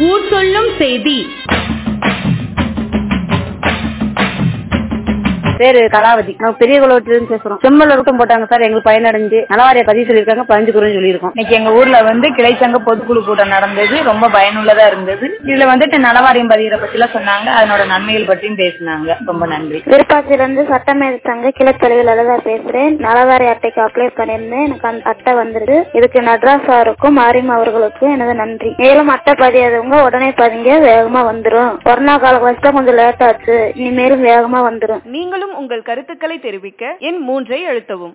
ஊர் சொல்லும் செய்தி பேரு கலாவதி நாங்க பெரிய குளத்திலிருந்து பேசுறோம் செம்மல்ல ரூட்டம் போட்டாங்க சார் எங்களுக்கு பயனடைஞ்சு நலவாரிய பதிவு சொல்லியிருக்காங்க பதினஞ்சு குரல் சொல்லியிருக்கோம் இன்னைக்கு எங்க ஊர்ல வந்து கிளைச்சங்க பொதுக்குழு கூட்டம் நடந்தது ரொம்ப பயனுள்ளதா இருந்தது இதுல வந்துட்டு நலவாரியம் பதிகிற பத்தி எல்லாம் சொன்னாங்க அதனோட நன்மைகள் பற்றியும் பேசினாங்க ரொம்ப நன்றி விருப்பாச்சிலிருந்து சட்டமேத சங்க கிளத்தலைவி லலிதா பேசுறேன் நலவாரி அட்டைக்கு அப்ளை பண்ணியிருந்தேன் எனக்கு அந்த அட்டை வந்துருது இதுக்கு நட்ராஜ் சாருக்கும் மாரியம் அவர்களுக்கும் எனது நன்றி மேலும் அட்டை பதியாதவங்க உடனே பதிங்க வேகமா வந்துரும் கொரோனா கால வச்சுதான் கொஞ்சம் லேட் ஆச்சு இனிமேலும் வேகமா வந்துரும் நீங்களும் உங்கள் கருத்துக்களை தெரிவிக்க எண் மூன்றை அழுத்தவும்